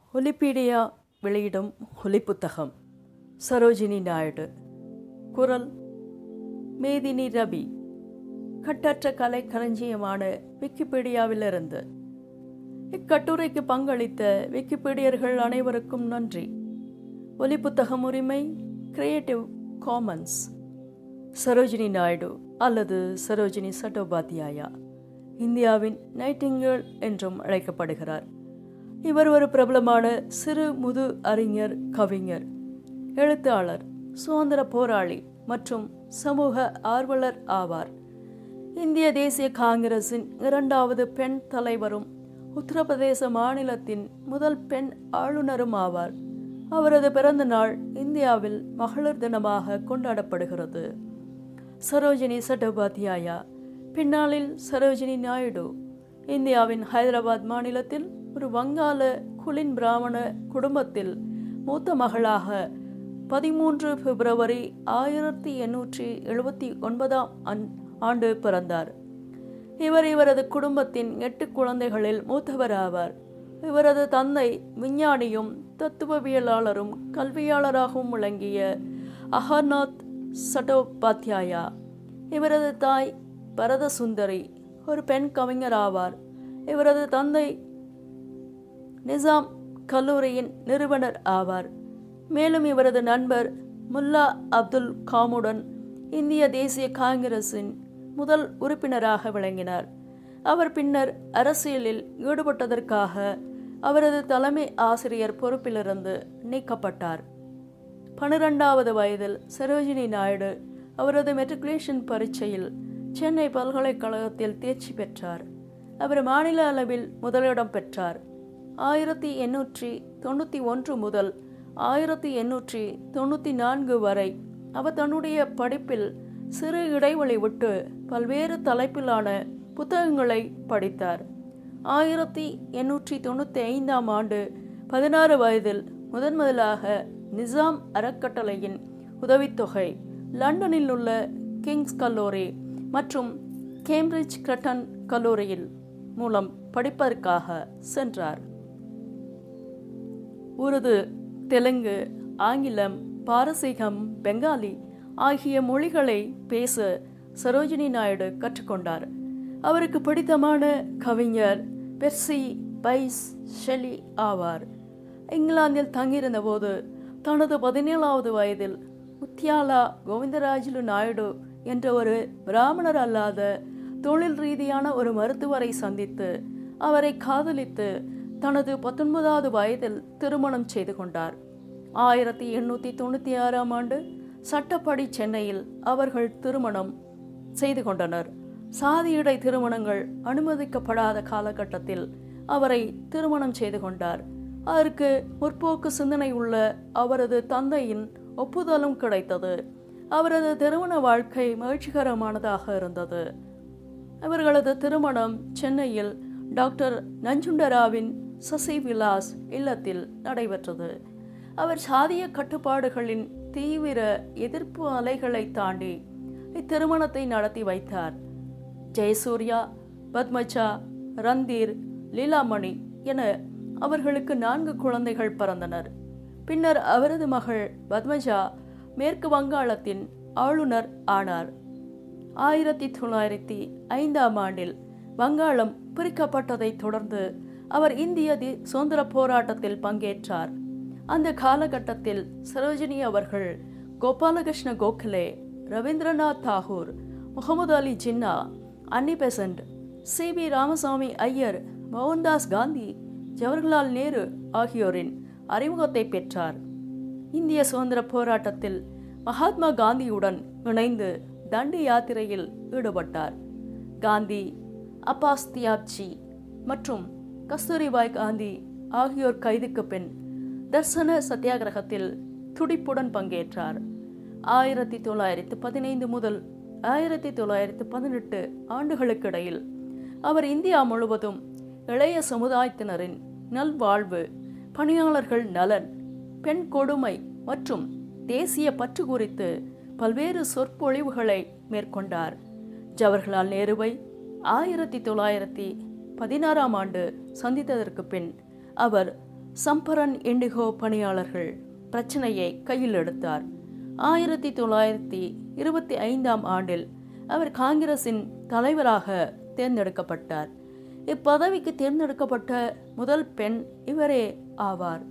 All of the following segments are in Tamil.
ஒலிபீடியா வெளியிடும் ஒலிப்புத்தகம் சரோஜினி நாயுடு குரல் மேதினி ரவி கட்டற்ற கலை களஞ்சியமான விக்கிபீடியாவிலிருந்து இக்கட்டுரைக்கு பங்களித்த விக்கிபீடியர்கள் அனைவருக்கும் நன்றி ஒலிப்புத்தகம் உரிமை கிரியேட்டிவ் காமன்ஸ் சரோஜினி நாயுடு அல்லது சரோஜினி சட்டோபாத்தியாயா இந்தியாவின் நைட்டிங்கேல் என்றும் அழைக்கப்படுகிறார் இவர் ஒரு பிரபலமான சிறு முது அறிஞர் கவிஞர் எழுத்தாளர் சுதந்திர போராளி மற்றும் சமூக ஆர்வலர் ஆவார் இந்திய தேசிய காங்கிரசின் இரண்டாவது பெண் தலைவரும் உத்தரப்பிரதேச மாநிலத்தின் முதல் பெண் ஆளுநரும் ஆவார் அவரது பிறந்த நாள் இந்தியாவில் மகளிர் தினமாக கொண்டாடப்படுகிறது சரோஜினி சட்டோபாத்தியாயா பின்னாளில் சரோஜினி நாயுடு இந்தியாவின் ஹைதராபாத் மாநிலத்தில் ஒரு வங்காள குலின் பிராமண குடும்பத்தில் மூத்த மகளாக பதிமூன்று பிப்ரவரி ஆயிரத்தி எண்ணூற்றி எழுபத்தி ஒன்பதாம் ஆண்டு பிறந்தார் இவர் இவரது குடும்பத்தின் எட்டு குழந்தைகளில் மூத்தவர் ஆவார் இவரது தந்தை விஞ்ஞானியும் தத்துவவியலாளரும் கல்வியாளராகவும் விளங்கிய அகர்நாத் சட்டோபாத்யாயா இவரது தாய் பரத சுந்தரி ஒரு பெண் கவிஞர் ஆவார் இவரது தந்தை நிசாம் கல்லூரியின் நிறுவனர் ஆவார் மேலும் இவரது நண்பர் முல்லா அப்துல் காமுடன் இந்திய தேசிய காங்கிரசின் முதல் உறுப்பினராக விளங்கினார் அவர் பின்னர் அரசியலில் ஈடுபட்டதற்காக அவரது தலைமை ஆசிரியர் பொறுப்பிலிருந்து நீக்கப்பட்டார் பனிரெண்டாவது வயதில் சரோஜினி நாயுடு அவரது மெட்ரிகுலேஷன் பரீட்சையில் சென்னை பல்கலைக்கழகத்தில் தேர்ச்சி பெற்றார் அவர் மாநில அளவில் முதலிடம் பெற்றார் ஆயிரத்தி எண்ணூற்றி தொண்ணூற்றி ஒன்று முதல் ஆயிரத்தி எண்ணூற்றி தொண்ணூற்றி நான்கு வரை அவர் தன்னுடைய படிப்பில் சிறு இடைவெளி விட்டு பல்வேறு தலைப்பிலான புத்தகங்களை படித்தார் ஆயிரத்தி எண்ணூற்றி தொண்ணூற்றி ஐந்தாம் ஆண்டு பதினாறு வயதில் முதன் முதலாக நிசாம் அறக்கட்டளையின் உதவித்தொகை லண்டனில் உள்ள கிங்ஸ் கல்லூரி மற்றும் கேம்பிரிட்ஜ் கிரட்டன் கல்லூரியில் மூலம் படிப்பதற்காக சென்றார் உருது தெலுங்கு ஆங்கிலம் பாரசீகம் பெங்காலி ஆகிய மொழிகளை பேச சரோஜினி நாயுடு கற்றுக்கொண்டார் அவருக்கு பிடித்தமான கவிஞர் பெர்சி பைஸ் ஷெலி ஆவார் இங்கிலாந்தில் தங்கியிருந்த போது தனது பதினேழாவது வயதில் முத்தியாலா கோவிந்தராஜுலு நாயுடு என்ற ஒரு பிராமணர் அல்லாத தொழில் ரீதியான ஒரு மருத்துவரை சந்தித்து அவரை காதலித்து தனது பத்தொன்பதாவது வயதில் திருமணம் செய்து கொண்டார் ஆயிரத்தி எண்ணூற்றி தொண்ணூற்றி ஆறாம் ஆண்டு சட்டப்படி சென்னையில் அவர்கள் திருமணம் செய்து கொண்டனர் சாதியடை திருமணங்கள் அனுமதிக்கப்படாத காலகட்டத்தில் அவரை திருமணம் செய்து கொண்டார் அதற்கு முற்போக்கு சிந்தனை உள்ள அவரது தந்தையின் ஒப்புதலும் கிடைத்தது அவரது திருமண வாழ்க்கை மகிழ்ச்சிகரமானதாக இருந்தது அவர்களது திருமணம் சென்னையில் டாக்டர் நஞ்சுண்டராவின் சசி விலாஸ் இல்லத்தில் நடைபெற்றது அவர் சாதிய கட்டுப்பாடுகளின் தீவிர எதிர்ப்பு அலைகளை தாண்டி இத்திருமணத்தை நடத்தி வைத்தார் ஜெயசூர்யா பத்மஜா ரந்தீர் லீலாமணி என அவர்களுக்கு நான்கு குழந்தைகள் பிறந்தனர் பின்னர் அவரது மகள் பத்மஜா மேற்கு வங்காளத்தின் ஆளுநர் ஆனார் ஆயிரத்தி தொள்ளாயிரத்தி ஐந்தாம் ஆண்டில் வங்காளம் பிரிக்கப்பட்டதைத் தொடர்ந்து அவர் இந்திய சுதந்திர போராட்டத்தில் பங்கேற்றார் அந்த காலகட்டத்தில் சரோஜினி அவர்கள் Gopalakrishna Gokhale Rabindranath Tagore Muhammad Ali Jinnah Annie Besant C P Ramaswamy Iyer Mohandas Gandhi Jawaharlal Nehru ஆகியோரின் அறிமுகத்தை பெற்றார் இந்திய சுதந்திர போராட்டத்தில் மகாத்மா காந்தியுடன் இணைந்து தண்டி யாத்திரையில் ஈடுபட்டார் காந்தி அப்பாஸ் தியாப்சி மற்றும் கஸ்தூரிபாய் காந்தி ஆகியோர் கைதுக்கு பின் தர்சன சத்தியாகிரகத்தில் துடிப்புடன் பங்கேற்றார் ஆயிரத்தி தொள்ளாயிரத்து பதினைந்து முதல் ஆயிரத்தி தொள்ளாயிரத்து பதினெட்டு ஆண்டுகளுக்கிடையில் அவர் இந்தியா முழுவதும் இளைய சமுதாயத்தினரின் நல்வாழ்வு பணியாளர்கள் நலன் பெண் கொடுமை மற்றும் தேசிய பற்று குறித்து பல்வேறு சொற்பொழிவுகளை மேற்கொண்டார் ஜவஹர்லால் நேருவை ஆயிரத்தி தொள்ளாயிரத்தி பதினாறாம் ஆண்டு சந்தித்ததற்கு பின் அவர் சம்பரன் இண்டிகோ பணியாளர்கள் பிரச்சனையை கையில் எடுத்தார் ஆயிரத்தி தொள்ளாயிரத்தி இருபத்தி ஐந்தாம் ஆண்டில் அவர் காங்கிரசின் தலைவராக தேர்ந்தெடுக்கப்பட்டார் இப்பதவிக்கு தேர்ந்தெடுக்கப்பட்ட முதல் பெண் இவரே ஆவார்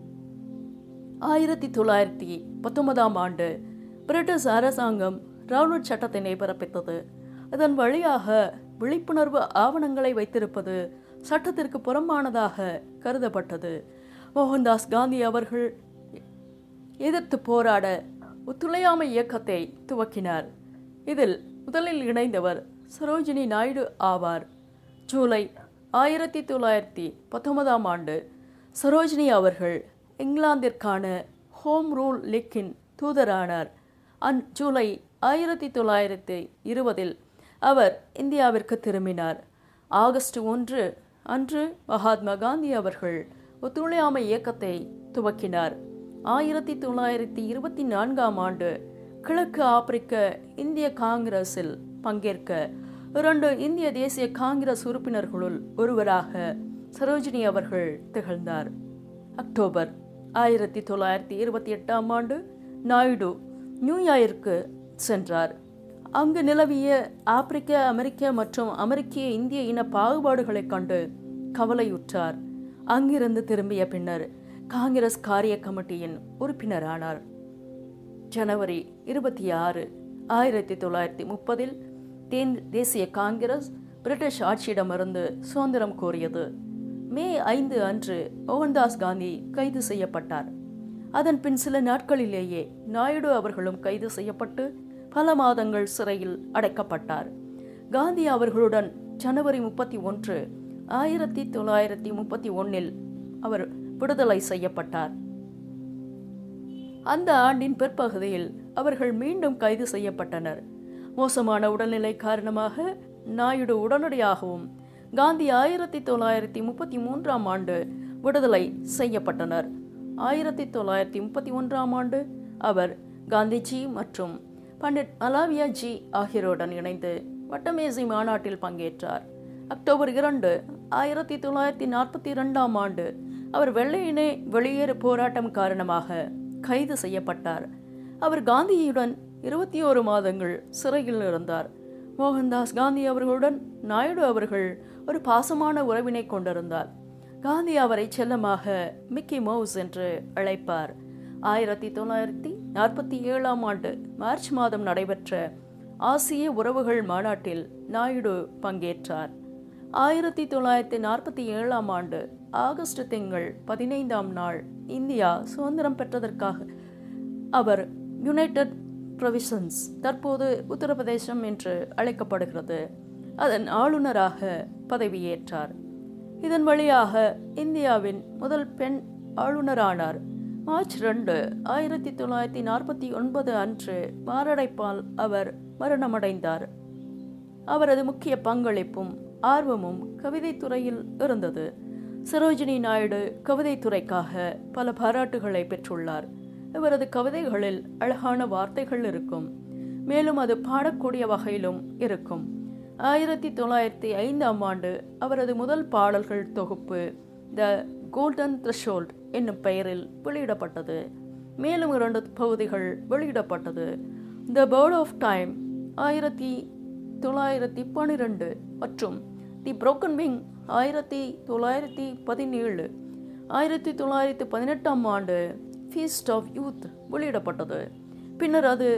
ஆயிரத்தி தொள்ளாயிரத்தி பத்தொன்பதாம் ஆண்டு பிரிட்டிஷ் அரசாங்கம் ரவுலட் சட்டத்தினை பிறப்பித்தது இதன் வழியாக விழிப்புணர்வு ஆவணங்களை வைத்திருப்பது சட்டத்திற்கு புறம்பானதாக கருதப்பட்டது மோகன்தாஸ் காந்தி அவர்கள் எதிர்த்து போராட ஒத்துழையாமை இயக்கத்தை துவக்கினார் இதில் முதலில் இணைந்தவர் சரோஜினி நாயுடு ஆவார் ஜூலை ஆயிரத்தி தொள்ளாயிரத்தி பத்தொன்பதாம் ஆண்டு சரோஜினி அவர்கள் இங்கிலாந்திற்கான ஹோம் ரூல் லீக்கின் தூதரானார் அந் ஜூலை ஆயிரத்தி தொள்ளாயிரத்தி இருபதில் அவர் இந்தியாவிற்கு திரும்பினார் ஆகஸ்ட் ஒன்று அன்று மகாத்மா காந்தி அவர்கள் ஒத்துழையாமை இயக்கத்தை துவக்கினார் ஆயிரத்தி தொள்ளாயிரத்தி இருபத்தி நான்காம் ஆண்டு கிழக்கு ஆப்பிரிக்க இந்திய காங்கிரஸில் பங்கேற்க இரண்டு இந்திய தேசிய காங்கிரஸ் உறுப்பினர்களுள் ஒருவராக சரோஜினி அவர்கள் திகழ்ந்தார் அக்டோபர் ஆயிரத்தி தொள்ளாயிரத்தி இருபத்தி எட்டாம் ஆண்டு நாயுடு நியூயார்க்கு சென்றார் அங்கு நிலவிய ஆப்பிரிக்க அமெரிக்க மற்றும் அமெரிக்க இந்திய இன பாகுபாடுகளைக் கண்டு கவலையுற்றார் அங்கிருந்து திரும்பிய பின்னர் காங்கிரஸ் காரிய கமிட்டியின் உறுப்பினரானார் ஜனவரி இருபத்தி ஆறு ஆயிரத்தி தொள்ளாயிரத்தி முப்பதில் தேன் தேசிய காங்கிரஸ் பிரிட்டிஷ் ஆட்சியிடமிருந்து சுதந்திரம் கோரியது மே ஐந்து அன்று மோகன்தாஸ் காந்தி கைது செய்யப்பட்டார் அதன் பின் சில நாட்களிலேயே நாயுடு அவர்களும் கைது செய்யப்பட்டு பல மாதங்கள் சிறையில் அடைக்கப்பட்டார் காந்தி அவர்களுடன் ஜனவரி முப்பத்தி ஒன்று ஆயிரத்தி தொள்ளாயிரத்தி முப்பத்தி ஒன்னில் அவர் விடுதலை செய்யப்பட்டார் அந்த ஆண்டின் பிற்பகுதியில் அவர்கள் மீண்டும் கைது செய்யப்பட்டனர் மோசமான உடல்நிலை காரணமாக நாயுடு உடனடியாகவும் காந்தி ஆயிரத்தி தொள்ளாயிரத்தி முப்பத்தி மூன்றாம் ஆண்டு விடுதலை செய்யப்பட்டனர் ஆயிரத்தி தொள்ளாயிரத்தி முப்பத்தி ஒன்றாம் ஆண்டு அவர் காந்திஜி மற்றும் பண்டிட் மலாவியா ஜி ஆகியோருடன் இணைந்து வட்டமேசை மாநாட்டில் பங்கேற்றார் அக்டோபர் இரண்டு ஆயிரத்தி தொள்ளாயிரத்தி நாற்பத்தி இரண்டாம் ஆண்டு அவர் வெள்ளையினே வெளியேறு போராட்டம் காரணமாக கைது செய்யப்பட்டார் அவர் காந்தியுடன் இருபத்தி ஓரு மாதங்கள் சிறையில் இருந்தார் மோகன்தாஸ் காந்தி அவர்களுடன் நாயுடு அவர்கள் ஒரு பாசமான உறவினை கொண்டிருந்தார் காந்தி அவரை செல்லமாக மிக்கி மவுஸ் என்று அழைப்பார் ஆயிரத்தி தொள்ளாயிரத்தி நாற்பத்தி ஏழாம் ஆண்டு மார்ச் மாதம் நடைபெற்ற ஆசிய உறவுகள் மாநாட்டில் நாயுடு பங்கேற்றார் ஆயிரத்தி தொள்ளாயிரத்தி நாற்பத்தி ஏழாம் ஆண்டு ஆகஸ்ட் திங்கள் பதினைந்தாம் நாள் இந்தியா சுதந்திரம் பெற்றதற்காக அவர் யுனைடெட் ப்ரொவிஷன்ஸ் தற்போது உத்தரப்பிரதேசம் என்று அழைக்கப்படுகிறது அதன் ஆளுநராக பதவியேற்றார் இதன் வழியாக இந்தியாவின் முதல் பெண் ஆளுநரானார் மார்ச் ரெண்டு ஆயிரத்தி தொள்ளாயிரத்தி நாற்பத்தி ஒன்பது அன்று மாரடைப்பால் அவர் மரணமடைந்தார் அவரது முக்கிய பங்களிப்பும் ஆர்வமும் கவிதைத் துறையில் இருந்தது சரோஜினி நாயுடு கவிதைத் துறைக்காக பல பாராட்டுகளை பெற்றுள்ளார் இவரது கவிதைகளில் அழகான வார்த்தைகள் இருக்கும் மேலும் அது பாடக்கூடிய வகையிலும் இருக்கும் ஆயிரத்தி தொள்ளாயிரத்தி ஐந்தாம் ஆண்டு அவரது முதல் பாடல்கள் தொகுப்பு த கோல்டன் த்ரெஷோல்ட் என்னும் பெயரில் வெளியிடப்பட்டது மேலும் இரண்டு பகுதிகள் வெளியிடப்பட்டது த பேர்ட் ஆஃப் டைம் ஆயிரத்தி தொள்ளாயிரத்தி பன்னிரெண்டு மற்றும் தி புரோக்கன் விங் ஆயிரத்தி தொள்ளாயிரத்தி பதினேழு ஆயிரத்தி தொள்ளாயிரத்தி பதினெட்டாம் ஆண்டு ஃபீஸ்ட் ஆஃப் யூத் வெளியிடப்பட்டது பின்னர் அது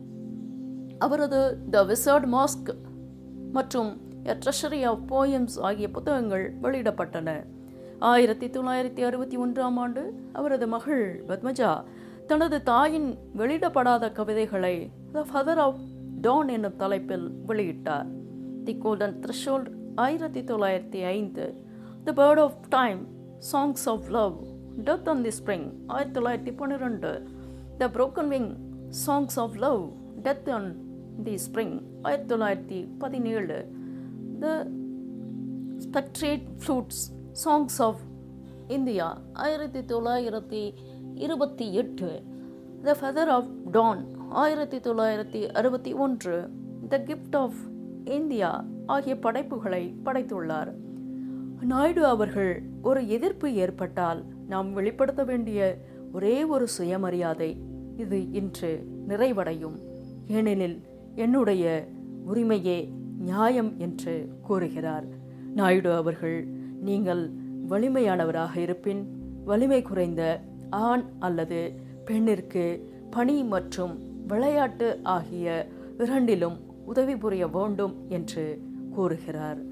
அவரது த விசர்ட் மாஸ்க் மற்றும் எ ட்ரெஷரி ஆஃப் போயம்ஸ் ஆகிய புத்தகங்கள் வெளியிடப்பட்டன ஆயிரத்தி தொள்ளாயிரத்தி அறுபத்தி ஒன்றாம் ஆண்டு அவரது மகள் பத்மஜா தனது தாயின் வெளியிடப்படாத கவிதைகளை த ஃபதர் ஆஃப் டான் என்னும் தலைப்பில் வெளியிட்டார் தி கோல்டன் த்ரெஷோல்ட் ஆயிரத்தி தொள்ளாயிரத்தி ஐந்து the bird of time songs of love death on the spring ஆயிரத்தி தொள்ளாயிரத்தி பன்னிரெண்டு the broken wing songs of love death on the spring ஆயிரத்தி தொள்ளாயிரத்தி பதினேழு the sceptred flutes songs of India ஆயிரத்தி தொள்ளாயிரத்தி இருபத்தி எட்டு த ஃபெதர் ஆஃப் டான் ஆயிரத்தி தொள்ளாயிரத்தி அறுபத்தி ஒன்று த கிஃப்ட் ஆஃப் இந்தியா ஆகிய படைப்புகளை படைத்துள்ளார் நாயுடு அவர்கள் ஒரு எதிர்ப்பு ஏற்பட்டால் நாம் வெளிப்படுத்த வேண்டிய ஒரே ஒரு சுயமரியாதை இது இன்று நிறைவடையும் ஏனெனில் என்னுடைய உரிமையே நியாயம் என்று கூறுகிறார் நாயுடு அவர்கள் நீங்கள் வலிமையானவராக இருப்பின் வலிமை குறைந்த ஆண் அல்லது பெண்ணிற்கு பணி மற்றும் விளையாட்டு ஆகிய இரண்டிலும் உதவி புரிய வேண்டும் என்று கூறுகிறார்